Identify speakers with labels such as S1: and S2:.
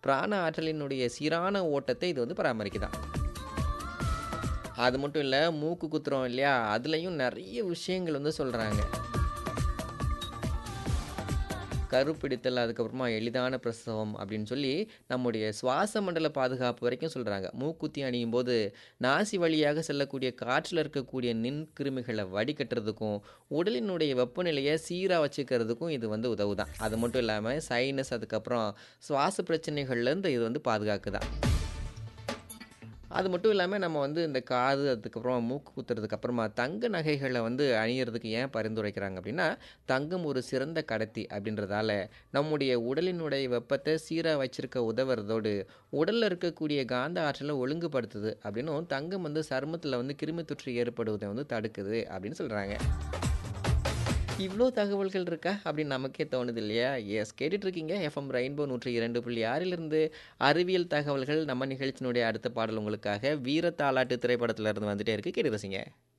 S1: பிராண ஆற்றலினுடைய சீரான ஓட்டத்தை இது வந்து பராமரிக்குதாம். அது மட்டும் இல்ல, மூக்கு குத்துறோம் இல்லையா? அதுலயும் நெறைய விஷயங்கள் வந்து சொல்றாங்க. கருப்பிடித்தல், அதுக்கப்புறமா எளிதான பிரசவம் அப்படின்னு சொல்லி, நம்முடைய சுவாச மண்டல பாதுகாப்பு வரைக்கும் சொல்றாங்க. மூக்குத்தி அணியும்போது, நாசி வழியாக செல்லக்கூடிய காற்றுல இருக்கக்கூடிய நுண்கிருமிகள வடிகட்டுறதுக்கும், உடலினுடைய வெப்பநிலைய சீரா வச்சுக்கிறதுக்கும் இது வந்து உதவுதாம். அது மட்டும் இல்லாம, சைனஸ் அதுக்கப்புறம் சுவாச பிரச்சனைகள்லேருந்து இது வந்து பாதுகாக்குதாம். அது மட்டும் இல்லாம, நம்ம வந்து இந்த காது, அதுக்கப்புறம் மூக்கு குத்துறதுக்கு அப்புறமா தங்க நகைகள வந்து அணியறதுக்கு ஏன் பரிந்துரைக்கிறாங்க அப்படின்னா, தங்கம் ஒரு சிறந்த கடத்தி அப்படின்றதால, நம்முடைய உடலினுடைய வெப்பத்த சீரா வச்சிருக்க உதவுறதோடு, உடல்ல இருக்கக்கூடிய காந்த ஆற்றல ஒழுங்குபடுத்துது அப்படின்னும், தங்கம் வந்து சருமத்தில வந்து கிருமி தொற்று ஏற்படுவத வந்து தடுக்குது அப்படின்னு சொல்றாங்க. இவ்ளோ தகவல்கள் இருக்கா? அப்படின்னு நமக்கே தோணுது இல்லையா? எஸ் கேட்டுட்டு இருக்கீங்க எஃப்எம் ரெயின்போ 102.6லிருந்து அறிவியல் தகவல்கள். நம்ம நிகழ்ச்சியினுடைய அடுத்த பாடல் உங்களுக்காக வீர தாலாட்டு திரைப்படத்திலிருந்து வந்துட்டே இருக்கு. கேட்டு ரசிங்க.